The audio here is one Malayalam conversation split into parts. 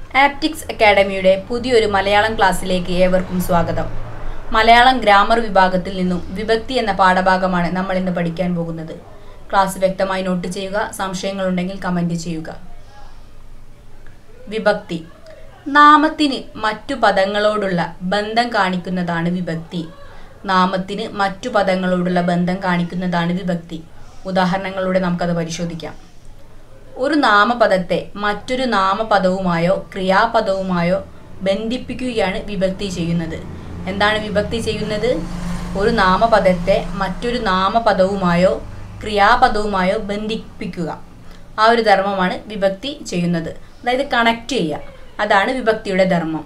ആപ്റ്റിക്സ് അക്കാഡമിയുടെ പുതിയൊരു മലയാളം ക്ലാസ്സിലേക്ക് ഏവർക്കും സ്വാഗതം മലയാളം ഗ്രാമർ വിഭാഗത്തിൽ നിന്നും വിഭക്തി എന്ന പാഠഭാഗമാണ് നമ്മൾ ഇന്ന് പഠിക്കാൻ പോകുന്നത് ക്ലാസ് വ്യക്തമായി നോട്ട് ചെയ്യുക സംശയങ്ങളുണ്ടെങ്കിൽ കമൻറ്റ് ചെയ്യുക വിഭക്തി നാമത്തിന് മറ്റു പദങ്ങളോടുള്ള ബന്ധം കാണിക്കുന്നതാണ് വിഭക്തി നാമത്തിന് മറ്റു പദങ്ങളോടുള്ള ബന്ധം കാണിക്കുന്നതാണ് വിഭക്തി ഉദാഹരണങ്ങളിലൂടെ നമുക്കത് പരിശോധിക്കാം ഒരു നാമപദത്തെ മറ്റൊരു നാമപദവുമായോ ക്രിയാപദവുമായോ ബന്ധിപ്പിക്കുകയാണ് വിഭക്തി ചെയ്യുന്നത് എന്താണ് വിഭക്തി ചെയ്യുന്നത് ഒരു നാമപദത്തെ മറ്റൊരു നാമപദവുമായോ ക്രിയാപദവുമായോ ബന്ധിപ്പിക്കുക ആ ഒരു ധർമ്മമാണ് വിഭക്തി ചെയ്യുന്നത് അതായത് കണക്ട് ചെയ്യുക അതാണ് വിഭക്തിയുടെ ധർമ്മം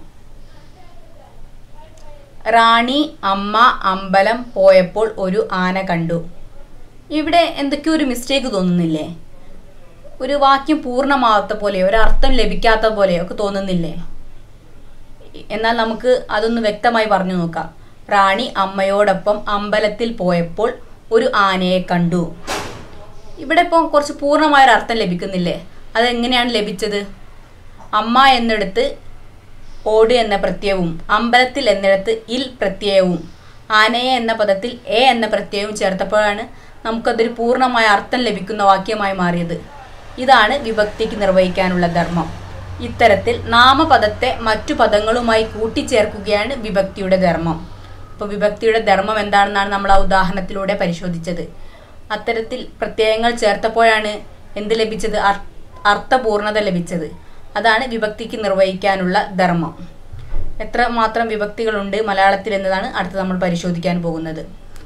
റാണി അമ്മ അമ്പലം പോയപ്പോൾ ഒരു ആന കണ്ടു ഇവിടെ എന്തൊക്കെയോ ഒരു മിസ്റ്റേക്ക് തോന്നുന്നില്ലേ ഒരു വാക്യം പൂർണ്ണമാവാത്ത പോലെ ഒരർത്ഥം ലഭിക്കാത്ത പോലെ ഒക്കെ തോന്നുന്നില്ലേ എന്നാൽ നമുക്ക് അതൊന്ന് വ്യക്തമായി പറഞ്ഞു നോക്കാം റാണി അമ്മയോടൊപ്പം അമ്പലത്തിൽ പോയപ്പോൾ ഒരു ആനയെ കണ്ടു ഇവിടെ ഇപ്പോൾ കുറച്ച് പൂർണ്ണമായ ഒരു അർത്ഥം ലഭിക്കുന്നില്ലേ അതെങ്ങനെയാണ് ലഭിച്ചത് അമ്മ എന്നിടത്ത് ഓട് എന്ന പ്രത്യയവും അമ്പലത്തിൽ എന്നിടത്ത് ഇൽ പ്രത്യയവും ആനയെ എന്ന പദത്തിൽ എ എന്ന പ്രത്യയവും ചേർത്തപ്പോഴാണ് നമുക്കതൊരു പൂർണ്ണമായ അർത്ഥം ലഭിക്കുന്ന വാക്യമായി മാറിയത് ഇതാണ് വിഭക്തിക്ക് നിർവഹിക്കാനുള്ള ധർമ്മം ഇത്തരത്തിൽ നാമപദത്തെ മറ്റു പദങ്ങളുമായി കൂട്ടിച്ചേർക്കുകയാണ് വിഭക്തിയുടെ ധർമ്മം അപ്പോൾ വിഭക്തിയുടെ ധർമ്മം എന്താണെന്നാണ് നമ്മൾ ആ ഉദാഹരണത്തിലൂടെ പരിശോധിച്ചത് അത്തരത്തിൽ പ്രത്യയങ്ങൾ ചേർത്തപ്പോഴാണ് എന്ത് ലഭിച്ചത് അർ- അർത്ഥപൂർണത ലഭിച്ചത് അതാണ് വിഭക്തിക്ക് നിർവഹിക്കാനുള്ള ധർമ്മം എത്ര മാത്രം വിഭക്തികളുണ്ട് മലയാളത്തിൽ എന്നതാണ് അടുത്ത് നമ്മൾ പരിശോധിക്കാൻ പോകുന്നത്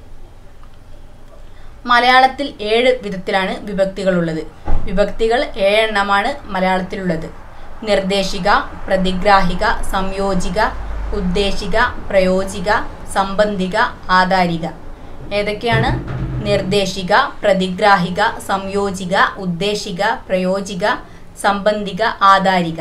മലയാളത്തിൽ ഏഴ് വിധത്തിലാണ് വിഭക്തികളുള്ളത് വിഭക്തികൾ ഏഴെണ്ണമാണ് മലയാളത്തിലുള്ളത് നിർദ്ദേശിക പ്രതിഗ്രാഹിക സംയോജിക ഉദ്ദേശിക പ്രയോജിക സംബന്ധിക ആധാരിക ഏതൊക്കെയാണ് നിർദ്ദേശിക പ്രതിഗ്രാഹിക സംയോജിക ഉദ്ദേശിക പ്രയോജിക സംബന്ധിക ആധാരിക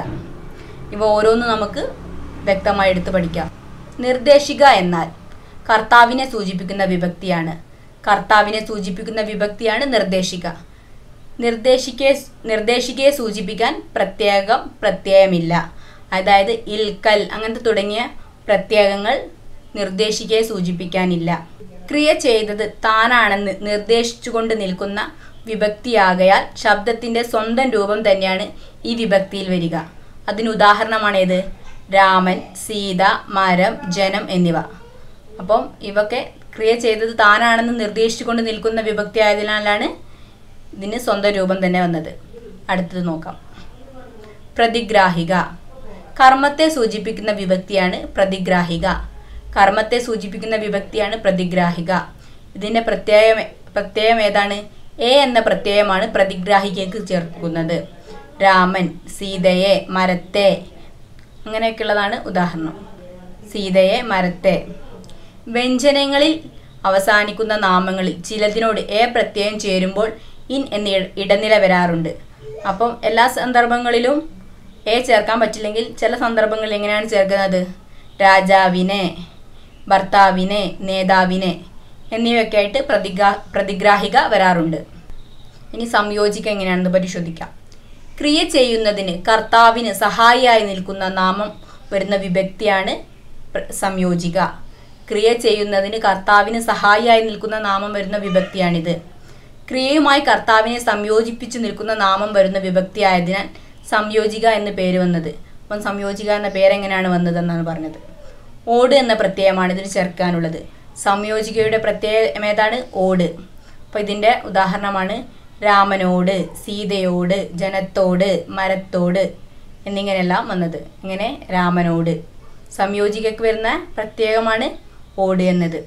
ഇവ ഓരോന്നും നമുക്ക് വ്യക്തമായി എടുത്ത് പഠിക്കാം നിർദ്ദേശിക എന്നാൽ കർത്താവിനെ സൂചിപ്പിക്കുന്ന വിഭക്തിയാണ് കർത്താവിനെ സൂചിപ്പിക്കുന്ന വിഭക്തിയാണ് നിർദ്ദേശിക നിർദ്ദേശിക്കെ നിർദ്ദേശികയെ സൂചിപ്പിക്കാൻ പ്രത്യേകം പ്രത്യയമില്ല അതായത് ഇൽക്കൽ അങ്ങനത്തെ തുടങ്ങിയ പ്രത്യേകങ്ങൾ നിർദ്ദേശികയെ സൂചിപ്പിക്കാനില്ല ക്രിയ ചെയ്തത് താനാണെന്ന് നിർദ്ദേശിച്ചുകൊണ്ട് നിൽക്കുന്ന വിഭക്തിയാകയാൽ ശബ്ദത്തിന്റെ സ്വന്തം രൂപം തന്നെയാണ് ഈ വിഭക്തിയിൽ വരിക അതിന് ഉദാഹരണമാണേത് രാമൻ സീത മരം ജനം എന്നിവ അപ്പം ഇവയൊക്കെ ക്രിയ ചെയ്തത് താനാണെന്ന് നിർദ്ദേശിച്ചുകൊണ്ട് നിൽക്കുന്ന വിഭക്തി ആയതിനാലാണ് ഇതിന് സ്വന്തം രൂപം തന്നെ വന്നത് അടുത്തത് നോക്കാം പ്രതിഗ്രാഹിക കർമ്മത്തെ സൂചിപ്പിക്കുന്ന വിഭക്തിയാണ് പ്രതിഗ്രാഹിക കർമ്മത്തെ സൂചിപ്പിക്കുന്ന വിഭക്തിയാണ് പ്രതിഗ്രാഹിക ഇതിൻ്റെ പ്രത്യയം പ്രത്യയം ഏതാണ് എ എന്ന പ്രത്യയമാണ് പ്രതിഗ്രാഹികയ്ക്ക് ചേർക്കുന്നത് രാമൻ സീതയെ മരത്തെ അങ്ങനെയൊക്കെയുള്ളതാണ് ഉദാഹരണം സീതയെ മരത്തെ വ്യഞ്ജനങ്ങളിൽ അവസാനിക്കുന്ന നാമങ്ങളിൽ ചിലതിനോട് എ പ്രത്യയം ചേരുമ്പോൾ ഇൻ എന്ന ഇട- ഇടനില വരാറുണ്ട് അപ്പം എല്ലാ സന്ദർഭങ്ങളിലും എ ചേർക്കാൻ പറ്റില്ലെങ്കിൽ ചില സന്ദർഭങ്ങളിൽ എങ്ങനെയാണ് ചേർക്കുന്നത് രാജാവിനെ ഭർത്താവിനെ നേതാവിനെ എന്നിവയൊക്കെ ആയിട്ട് പ്രതിഗ്രാ പ്രതിഗ്രാഹിക വരാറുണ്ട് ഇനി സംയോജിക്ക എങ്ങനെയാണെന്ന് പരിശോധിക്കാം ക്രിയ ചെയ്യുന്നതിന് കർത്താവിന് സഹായിയായി നിൽക്കുന്ന നാമം വരുന്ന വിഭക്തിയാണ് പ്ര- സംയോജിക ക്രിയ ചെയ്യുന്നതിന് കർത്താവിന് സഹായിയായി നിൽക്കുന്ന നാമം വരുന്ന വിഭക്തിയാണിത് ക്രിയയുമായി കർത്താവിനെ സംയോജിപ്പിച്ചു നിൽക്കുന്ന നാമം വരുന്ന വിഭക്തി ആയതിനാൽ സംയോജിക എന്ന് പേര് വന്നത് അപ്പം സംയോജിക എന്ന പേരെങ്ങനെയാണ് വന്നതെന്നാണ് പറഞ്ഞത് ഓട് എന്ന പ്രത്യയമാണ് ഇതിന് ചേർക്കാനുള്ളത് സംയോജികയുടെ പ്രത്യയം ഏതാണ് ഓട് അപ്പോൾ ഇതിൻ്റെ ഉദാഹരണമാണ് രാമനോട് സീതയോട് ജനത്തോട് മരത്തോട് എന്നിങ്ങനെയെല്ലാം വന്നത് ഇങ്ങനെ രാമനോട് സംയോജികയ്ക്ക് വരുന്ന പ്രത്യേകമാണ് ഓട് എന്നത്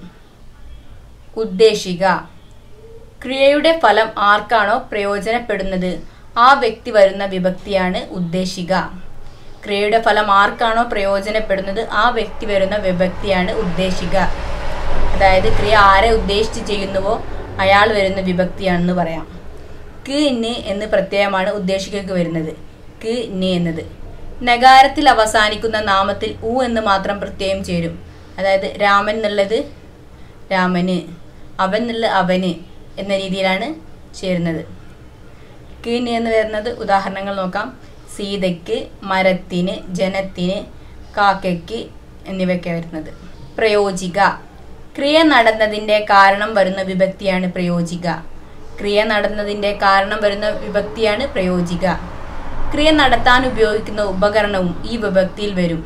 ഉദ്ദേശിക ക്രിയയുടെ ഫലം ആർക്കാണോ പ്രയോജനപ്പെടുന്നത് ആ വ്യക്തി വരുന്ന വിഭക്തിയാണ് ഉദ്ദേശിക ക്രിയയുടെ ഫലം ആർക്കാണോ പ്രയോജനപ്പെടുന്നത് ആ വ്യക്തി വരുന്ന വിഭക്തിയാണ് ഉദ്ദേശിക അതായത് ക്രിയ ആരെ ഉദ്ദേശിച്ച് ചെയ്യുന്നുവോ അയാൾ വരുന്ന വിഭക്തിയാണെന്ന് പറയാം ക് ന് എന്ന് പ്രത്യയമാണ് ഉദ്ദേശിക്കക്ക് വരുന്നത് ക് ന് എന്നത് നഗാരത്തിൽ അവസാനിക്കുന്ന നാമത്തിൽ ഉ എന്ന് മാത്രം പ്രത്യയം ചേരും അതായത് രാമൻ എന്നുള്ളത് രാമന് അവൻ എന്നുള്ള അവന് എന്ന രീതിയിലാണ് ചേരുന്നത് കീന് എന്ന് വരുന്നത് ഉദാഹരണങ്ങൾ നോക്കാം സീതയ്ക്ക് മരത്തിന് ജനത്തിന് കാക്കയ്ക്ക് എന്നിവയൊക്കെ വരുന്നത് പ്രയോജിക ക്രിയ നടന്നതിൻ്റെ കാരണം വരുന്ന വിഭക്തിയാണ് പ്രയോജിക ക്രിയ നടന്നതിൻ്റെ കാരണം വരുന്ന വിഭക്തിയാണ് പ്രയോജിക ക്രിയ നടത്താൻ ഉപയോഗിക്കുന്ന ഉപകരണവും ഈ വിഭക്തിയിൽ വരും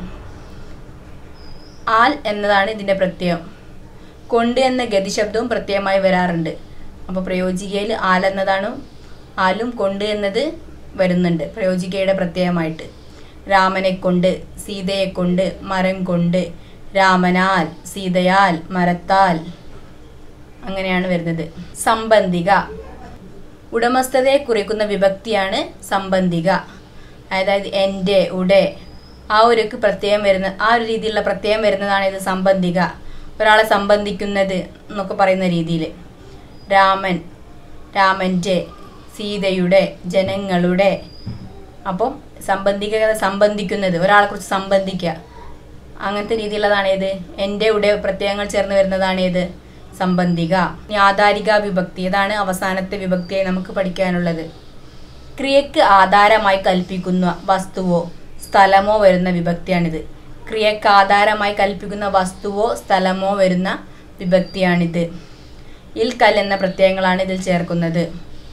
ആൽ എന്നതാണ് ഇതിൻ്റെ പ്രത്യയം കൊണ്ട് എന്ന ഗതിശബ്ദവും പ്രത്യയമായി വരാറുണ്ട് അപ്പോൾ പ്രയോജികയിൽ ആൽ എന്നതാണ് ആലും കൊണ്ട് എന്നത് വരുന്നുണ്ട് പ്രയോജികയുടെ പ്രത്യയമായിട്ട് രാമനെ കൊണ്ട് സീതയെ കൊണ്ട് മരം കൊണ്ട് രാമനാൽ സീതയാൽ മരത്താൽ അങ്ങനെയാണ് വരുന്നത് സംബന്ധിക ഉടമസ്ഥതയെ കുറിക്കുന്ന വിഭക്തിയാണ് സംബന്ധിക അതായത് എൻ്റെ ഉടെ ആ ഒരു പ്രത്യയം വരുന്ന ആ ഒരു രീതിയിലുള്ള പ്രത്യയം വരുന്നതാണ് ഇത് സംബന്ധിക ഒരാളെ സംബന്ധിക്കുന്നത് എന്നൊക്കെ പറയുന്ന രീതിയിൽ രാമൻ രാമൻ്റെ സീതയുടെ ജനങ്ങളുടെ അപ്പം സംബന്ധിക്കുക സംബന്ധിക്കുന്നത് ഒരാളെ കുറിച്ച് സംബന്ധിക്കുക അങ്ങനത്തെ രീതിയിലുള്ളതാണ് ഏത് എൻ്റെ ഉടെ പ്രത്യയങ്ങൾ ചേർന്ന് വരുന്നതാണ് ഏത് സംബന്ധിക ആധാരിക വിഭക്തി ഇതാണ് അവസാനത്തെ വിഭക്തിയായി നമുക്ക് പഠിക്കാനുള്ളത് ക്രിയക്ക് ആധാരമായി കൽപ്പിക്കുന്ന വസ്തുവോ സ്ഥലമോ വരുന്ന വിഭക്തിയാണിത് ക്രിയക്ക് ആധാരമായി കൽപ്പിക്കുന്ന വസ്തുവോ സ്ഥലമോ വരുന്ന വിഭക്തിയാണിത് ഇൽ കൽ എന്ന പ്രത്യയങ്ങളാണ് ഇതിൽ ചേർക്കുന്നത്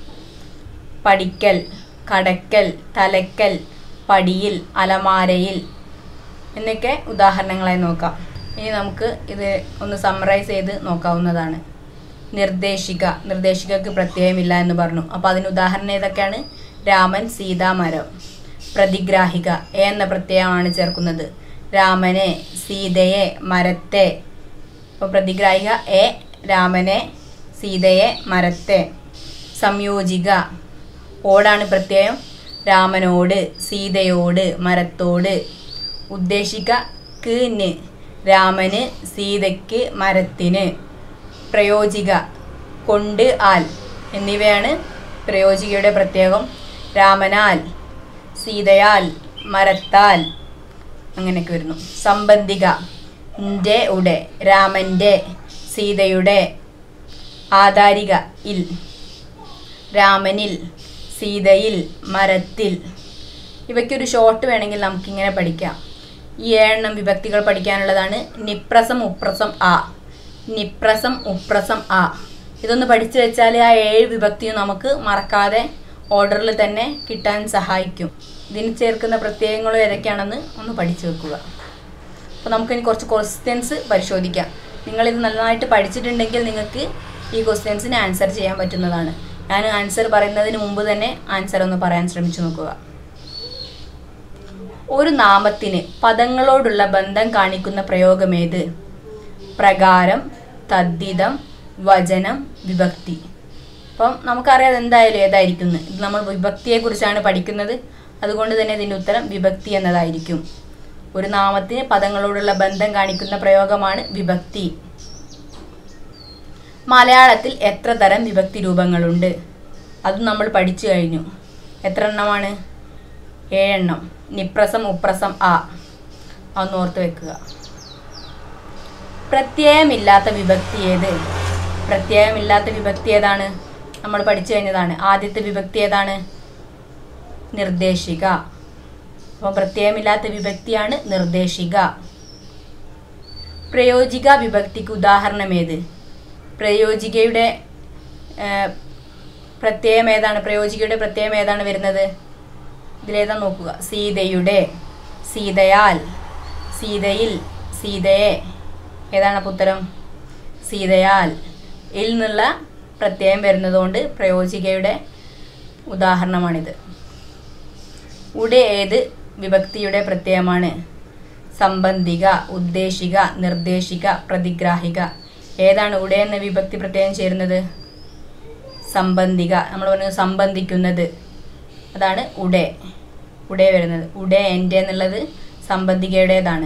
പഠിക്കൽ കടക്കൽ തലക്കൽ പടിയിൽ അലമാരയിൽ എന്നൊക്കെ ഉദാഹരണങ്ങളായി നോക്കാം ഇനി നമുക്ക് ഇത് ഒന്ന് സമ്മറൈസ് ചെയ്ത് നോക്കാവുന്നതാണ് നിർദ്ദേശിക നിർദ്ദേശികക്ക് പ്രത്യയമില്ല എന്ന് പറഞ്ഞു അപ്പോൾ അതിന് ഉദാഹരണം ഏതൊക്കെയാണ് രാമൻ സീതാമരം പ്രതിഗ്രാഹിക എ എന്ന പ്രത്യയമാണ് ചേർക്കുന്നത് രാമനെ സീതയെ മരത്തെ അപ്പോൾ പ്രതിഗ്രാഹിക എ രാമനെ സീതയെ മരത്തെ സംയോജിക ഓടാണ് പ്രത്യയം രാമനോട് സീതയോട് മരത്തോട് ഉദ്ദേശിക ക്ക് ന് രാമന് സീതയ്ക്ക് മരത്തിന് പ്രയോജിക കൊണ്ട് ആൽ എന്നിവയാണ് പ്രയോജികയുടെ പ്രത്യേകം രാമനാൽ സീതയാൽ മരത്താൽ അങ്ങനെയൊക്കെ വരുന്നു സംബന്ധിക ൻ്റെ ഉടെ രാമൻ്റെ സീതയുടെ ആധാരിക ഇൽ രാമനിൽ സീതയിൽ മരത്തിൽ ഇവയ്ക്കൊരു ഷോർട്ട് വേണമെങ്കിൽ നമുക്കിങ്ങനെ പഠിക്കാം ഈ ഏഴെണ്ണം വിഭക്തികൾ പഠിക്കാനുള്ളതാണ് നിപ്രസം ഉപ്രസം ആ നിപ്രസം ഉപ്രസം ആ ഇതൊന്ന് പഠിച്ചു വെച്ചാൽ ആ ഏഴ് വിഭക്തിയും നമുക്ക് മറക്കാതെ ഓർഡറിൽ തന്നെ കിട്ടാൻ സഹായിക്കും ഇതിന് ചേർക്കുന്ന പ്രത്യയങ്ങളും ഏതൊക്കെയാണെന്ന് ഒന്ന് പഠിച്ചു വെക്കുക അപ്പോൾ നമുക്കിനി കുറച്ച് ക്വസ്റ്റ്യൻസ് പരിശോധിക്കാം നിങ്ങളിത് നന്നായിട്ട് പഠിച്ചിട്ടുണ്ടെങ്കിൽ നിങ്ങൾക്ക് ഈ ക്വസ്റ്റ്യൻസിന് ആൻസർ ചെയ്യാൻ പറ്റുന്നതാണ് ഞാൻ ആൻസർ പറയുന്നതിന് മുമ്പ് തന്നെ ആൻസർ ഒന്ന് പറയാൻ ശ്രമിച്ചു നോക്കുക ഒരു നാമത്തിന് പദങ്ങളോടുള്ള ബന്ധം കാണിക്കുന്ന പ്രയോഗമേത് പ്രകാരം തദ്ധിതം വചനം വിഭക്തി അപ്പം നമുക്കറിയാം എന്തായാലും ഏതായിരിക്കും എന്ന്. ഇത് നമ്മൾ വിഭക്തിയെക്കുറിച്ചാണ് പഠിക്കുന്നത് അതുകൊണ്ട് തന്നെ ഇതിൻ്റെ ഉത്തരം വിഭക്തി എന്നതായിരിക്കും ഒരു നാമത്തിന് പദങ്ങളോടുള്ള ബന്ധം കാണിക്കുന്ന പ്രയോഗമാണ് വിഭക്തി മലയാളത്തിൽ എത്ര തരം വിഭക്തി രൂപങ്ങളുണ്ട് അതും നമ്മൾ പഠിച്ചു കഴിഞ്ഞു എത്ര എണ്ണമാണ് ഏഴെണ്ണം നിപ്രസം ഉപ്രസം ആ അതൊന്ന് ഓർത്ത് വെക്കുക പ്രത്യയമില്ലാത്ത വിഭക്തി ഏത് പ്രത്യയമില്ലാത്ത വിഭക്തി ഏതാണ് നമ്മൾ പഠിച്ചു കഴിഞ്ഞതാണ് ആദ്യത്തെ വിഭക്തി ഏതാണ് നിർദ്ദേശിക അപ്പോൾ പ്രത്യയമില്ലാത്ത വിഭക്തിയാണ് നിർദ്ദേശിക പ്രയോജിക വിഭക്തിക്ക് ഉദാഹരണം ഏത് പ്രയോജികയുടെ ആ, പ്രത്യയം ഏതാണ് പ്രയോജികയുടെ പ്രത്യയം ഏതാണ് വരുന്നത് ഇതിലേതാ നോക്കുക സീതയുടെ സീതയാൽ സീതയിൽ സീതയെ ഏതാണ് അപ്പോൾ ഉത്തരം സീതയാൽ ഇൽ നിന്നുള്ള പ്രത്യയം വരുന്നതുകൊണ്ട് പ്രയോജികയുടെ ഉദാഹരണമാണിത് ഉടെ ഏത് വിഭക്തിയുടെ പ്രത്യയമാണ് സംബന്ധിക ഉദ്ദേശിക നിർദ്ദേശിക പ്രതിഗ്രാഹിക ഏതാണ് ഉടെ എന്ന വിഭക്തി പ്രത്യയം ചേരുന്നത് സംബന്ധിക നമ്മൾ പറഞ്ഞു സംബന്ധിക്കുന്നത് അതാണ് ഉടെ ഉടെ വരുന്നത് ഉടെ എൻ്റെ എന്നുള്ളത് സംബന്ധികയുടേതാണ്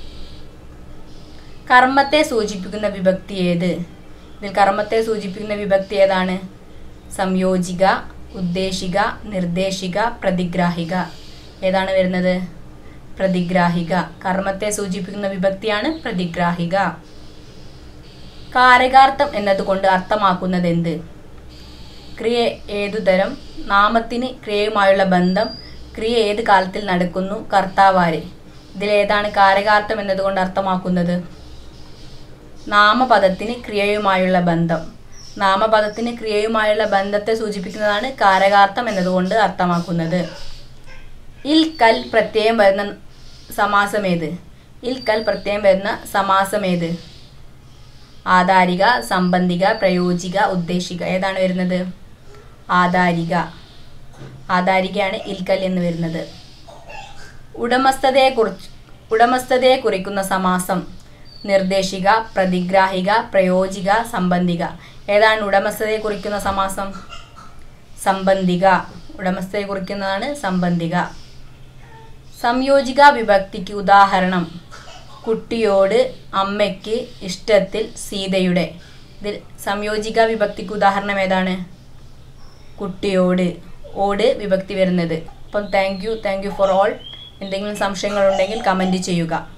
കർമ്മത്തെ സൂചിപ്പിക്കുന്ന വിഭക്തി ഏത് ഇതിൽ കർമ്മത്തെ സൂചിപ്പിക്കുന്ന വിഭക്തി ഏതാണ് സംയോജിക ഉദ്ദേശിക നിർദ്ദേശിക പ്രതിഗ്രാഹിക ഏതാണ് വരുന്നത് പ്രതിഗ്രാഹിക കർമ്മത്തെ സൂചിപ്പിക്കുന്ന വിഭക്തിയാണ് പ്രതിഗ്രാഹിക കാരകാർത്ഥം എന്നതുകൊണ്ട് അർത്ഥമാക്കുന്നത് എന്ത് ക്രിയ ഏതുതരം നാമത്തിന് ക്രിയയുമായുള്ള ബന്ധം ക്രിയ ഏത് കാലത്തിൽ നടക്കുന്നു കർത്താവാര് ഇതിലേതാണ് കാരകാർത്ഥം എന്നതുകൊണ്ട് അർത്ഥമാക്കുന്നത് നാമപദത്തിന് ക്രിയയുമായുള്ള ബന്ധം നാമപദത്തിന് ക്രിയയുമായുള്ള ബന്ധത്തെ സൂചിപ്പിക്കുന്നതാണ് കാരകാർത്ഥം എന്നതുകൊണ്ട് അർത്ഥമാക്കുന്നത് ഇൽ കൽ പ്രത്യയം വരുന്ന സമാസമേത് ഇൽ കൽ പ്രത്യയം വരുന്ന സമാസമേത് ആധാരിക സംബന്ധിക പ്രയോജിക ഉദ്ദേശിക ഏതാണ് വരുന്നത് ആധാരിക ആധാരികയാണ് ഇൽക്കൽ എന്ന് വരുന്നത് ഉടമസ്ഥതയെക്കുറിച്ച് ഉടമസ്ഥതയെ കുറിക്കുന്ന സമാസം നിർദ്ദേശിക പ്രതിഗ്രാഹിക പ്രയോജിക സംബന്ധിക ഏതാണ് ഉടമസ്ഥതയെ കുറിക്കുന്ന സമാസം സംബന്ധിക ഉടമസ്ഥതയെ കുറിക്കുന്നതാണ് സംബന്ധിക സംയോജിക വിഭക്തിക്ക് ഉദാഹരണം കുട്ടിയോട് അമ്മയ്ക്ക് ഇഷ്ടത്തിൽ സീതയുടെ ഇതിൽ സംയോജിക വിഭക്തിക്ക് ഉദാഹരണം ഏതാണ് കുട്ടിയോട് ഓട് വിഭക്തി വരുന്നത് അപ്പം thank you thank you for all എന്തെങ്കിലും സംശയങ്ങളുണ്ടെങ്കിൽ കമൻറ്റ് ചെയ്യുക